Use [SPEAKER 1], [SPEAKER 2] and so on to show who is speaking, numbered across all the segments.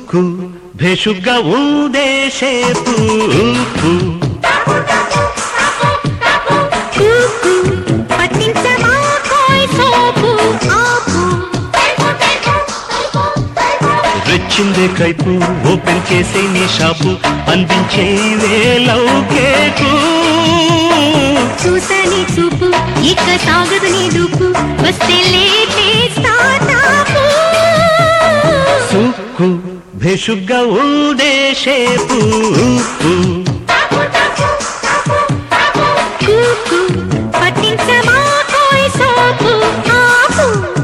[SPEAKER 1] సుక్కు భేషుగ్గా ఉందే షేపు
[SPEAKER 2] కూకు పట్టించమా కోయ్ సోపు ఆపు
[SPEAKER 1] రెచ్చిందే కైపు ఓపెన్ చేసే నీ షాపు అందించే వేలవు కేకు
[SPEAKER 2] చూసని చూపు ఇక సాగదు నీ దూపు వస్తే లేపేస్తా తాపు
[SPEAKER 1] సుక్కు భేషుగ్గా ఉందే షేపు
[SPEAKER 2] కూకు పట్టించమా కోయ్ సోపు ఆపు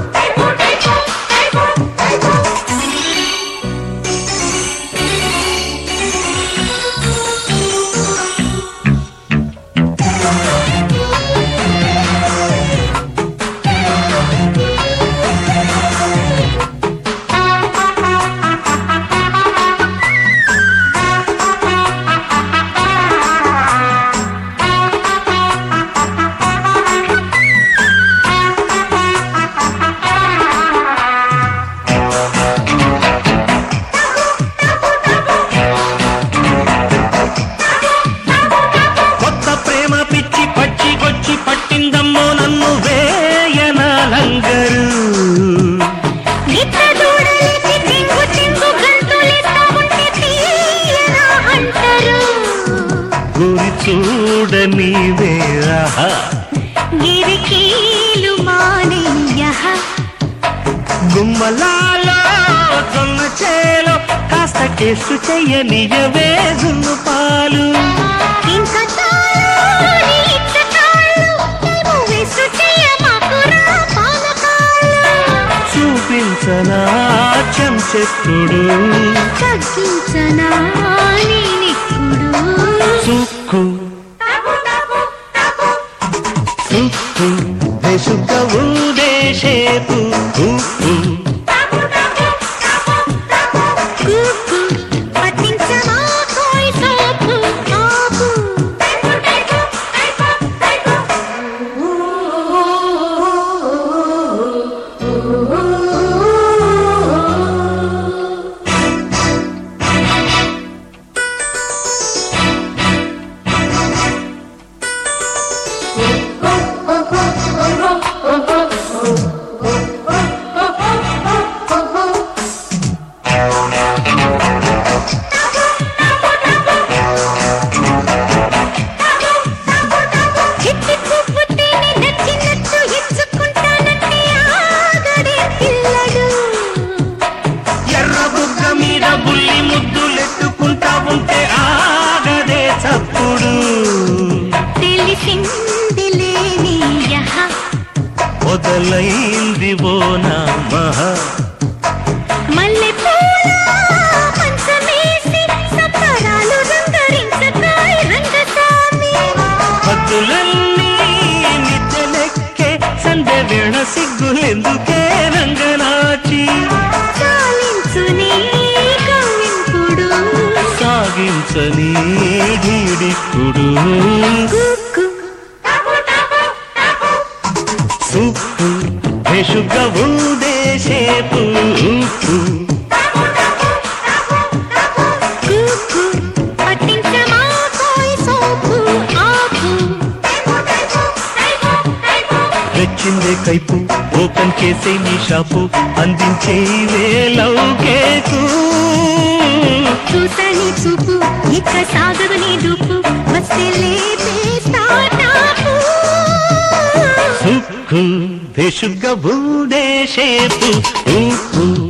[SPEAKER 1] కొత్త ప్రేమ పిచ్చి పచ్చి కొచ్చి పట్టిందమ్మో నన్ను వేయన లంగరు
[SPEAKER 2] నిత్త దూడలేసి టింగు టింగు గంతులేస్తా ఉంటే తీయనా అంటారు
[SPEAKER 1] గురి చూడని వేరహ
[SPEAKER 2] గిరికీలు మానయ్య
[SPEAKER 1] గుమ్మలాలో జొన్న చేలో కాస్త కేసు చెయ్యనియవే జున్ను పాలు
[SPEAKER 2] ఇంకా చాలు నీ ఇచ్చకాళ్ళు నీవు విసు చెయ్యమాకురా పానకాళ్ళు
[SPEAKER 1] చూపించనా చెంచెప్పుడు
[SPEAKER 2] తగ్గించనా నీ నిక్కుడు
[SPEAKER 1] సుక్కు సుక్కు దేశుక ఉదేశేపు ఉప్పు
[SPEAKER 2] కూకు పట్టించమా కోయ్ సోపు ఆపు చిట్టి పువ్వు తేనె నచ్చినట్టు ఇచ్చుకుంటానంటే ఆగడే పిల్లడు
[SPEAKER 1] ఎర్ర బుగ్గ మీద బుల్లి ముద్దులెట్టుకుంటా ఉంటే ఆగదే చప్పుడు
[SPEAKER 2] తెలిసింది లేని యహ
[SPEAKER 1] మొదలైంది ఓ నా మహా
[SPEAKER 2] మల్లె పూల పంచమేసి సంబరాలు రంగరించకాయ రంగస్వామి
[SPEAKER 1] హద్దులన్నీ నిద్రలెక్కే సంధ్య వేళ సిగ్గులెందుకే రంగనాచి
[SPEAKER 2] చాలించు నీ కవ్వింపుడు
[SPEAKER 1] సాగించని ఢీడిప్పుడు
[SPEAKER 2] కుక్కు
[SPEAKER 1] సుప్పు భేషుగ ఉదేశేపు
[SPEAKER 2] కుక్కు పట్టించమా కోయ్ సోపు ఆపు
[SPEAKER 1] రెచ్చిందే కైపు ఓపెన్ చేసే నీ షాపు అందించే వేలవు కేకు
[SPEAKER 2] చూసని చూపు ఇక సాగదు నీ దూపు వస్తే లేపేస్తా తాపు
[SPEAKER 1] సుక్కు భేషుగ ఉదేశేపు ఉప్పు